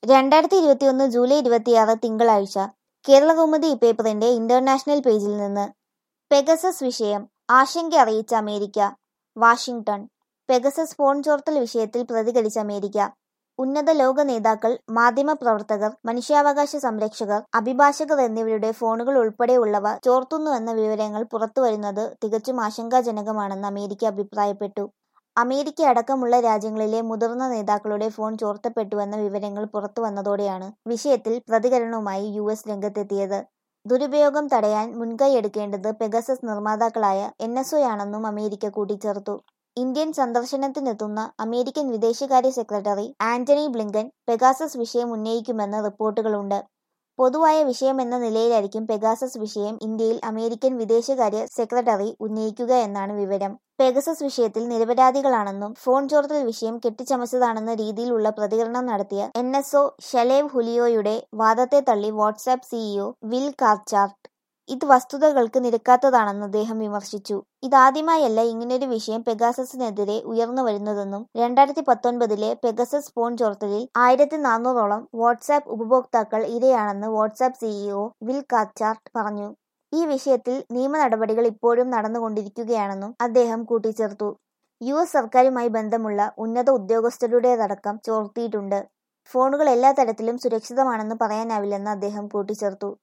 രണ്ടായിരത്തി ഇരുപത്തിയൊന്ന് ജൂലൈ ഇരുപത്തിയാറ് തിങ്കളാഴ്ച കേരളകൗമുദി പേപ്പറിന്റെ ഇന്റർനാഷണൽ പേജിൽ നിന്ന് പെഗസസ് വിഷയം ആശങ്ക അറിയിച്ച അമേരിക്ക വാഷിംഗ്ടൺ പെഗസസ് ഫോൺ ചോർത്തൽ വിഷയത്തിൽ പ്രതികരിച്ച അമേരിക്ക ഉന്നത ലോക നേതാക്കൾ മാധ്യമപ്രവർത്തകർ മനുഷ്യാവകാശ സംരക്ഷകർ അഭിഭാഷകർ എന്നിവരുടെ ഫോണുകൾ ഉൾപ്പെടെയുള്ളവ ചോർത്തുന്നുവെന്ന വിവരങ്ങൾ പുറത്തുവരുന്നത് തികച്ചും ആശങ്കാജനകമാണെന്ന് അമേരിക്ക അഭിപ്രായപ്പെട്ടു അമേരിക്ക അടക്കമുള്ള രാജ്യങ്ങളിലെ മുതിർന്ന നേതാക്കളുടെ ഫോൺ ചോർത്തപ്പെട്ടുവെന്ന വിവരങ്ങൾ പുറത്തുവന്നതോടെയാണ് വിഷയത്തിൽ പ്രതികരണവുമായി യു എസ് രംഗത്തെത്തിയത് ദുരുപയോഗം തടയാൻ മുൻകൈയെടുക്കേണ്ടത് പെഗസസ് നിർമ്മാതാക്കളായ എൻ എസ് ഒയാണെന്നും അമേരിക്ക കൂട്ടിച്ചേർത്തു ഇന്ത്യൻ സന്ദർശനത്തിനെത്തുന്ന അമേരിക്കൻ വിദേശകാര്യ സെക്രട്ടറി ആന്റണി ബ്ലിങ്കൻ പെഗാസസ് വിഷയം ഉന്നയിക്കുമെന്ന് റിപ്പോർട്ടുകളുണ്ട് പൊതുവായ വിഷയമെന്ന നിലയിലായിരിക്കും പെഗാസസ് വിഷയം ഇന്ത്യയിൽ അമേരിക്കൻ വിദേശകാര്യ സെക്രട്ടറി ഉന്നയിക്കുക എന്നാണ് വിവരം പെഗസസ് വിഷയത്തിൽ നിരപരാധികളാണെന്നും ഫോൺ ചോർത്തൽ വിഷയം കെട്ടിച്ചമച്ചതാണെന്ന രീതിയിലുള്ള പ്രതികരണം നടത്തിയ എൻ എസ് ഒ ഷലേവ് ഹുലിയോയുടെ വാദത്തെ തള്ളി വാട്സാപ്പ് സിഇഒ വിൽ കാർച്ചാർട്ട് ഇത് വസ്തുതകൾക്ക് നിരക്കാത്തതാണെന്ന് അദ്ദേഹം വിമർശിച്ചു ഇതാദ്യമായല്ല ഇങ്ങനൊരു വിഷയം പെഗാസസിനെതിരെ ഉയർന്നു വരുന്നതെന്നും രണ്ടായിരത്തി പത്തൊൻപതിലെ പെഗസസ് ഫോൺ ചോർത്തലിൽ ആയിരത്തി നാനൂറോളം വാട്സാപ്പ് ഉപഭോക്താക്കൾ ഇരയാണെന്ന് വാട്സാപ്പ് സിഇഒ വിൽ കാച്ചാർട്ട് പറഞ്ഞു ഈ വിഷയത്തിൽ നിയമ നടപടികൾ ഇപ്പോഴും നടന്നുകൊണ്ടിരിക്കുകയാണെന്നും അദ്ദേഹം കൂട്ടിച്ചേർത്തു യു എസ് സർക്കാരുമായി ബന്ധമുള്ള ഉന്നത ഉദ്യോഗസ്ഥരുടേതടക്കം ചോർത്തിയിട്ടുണ്ട് ഫോണുകൾ എല്ലാ തരത്തിലും സുരക്ഷിതമാണെന്ന് പറയാനാവില്ലെന്ന് അദ്ദേഹം കൂട്ടിച്ചേർത്തു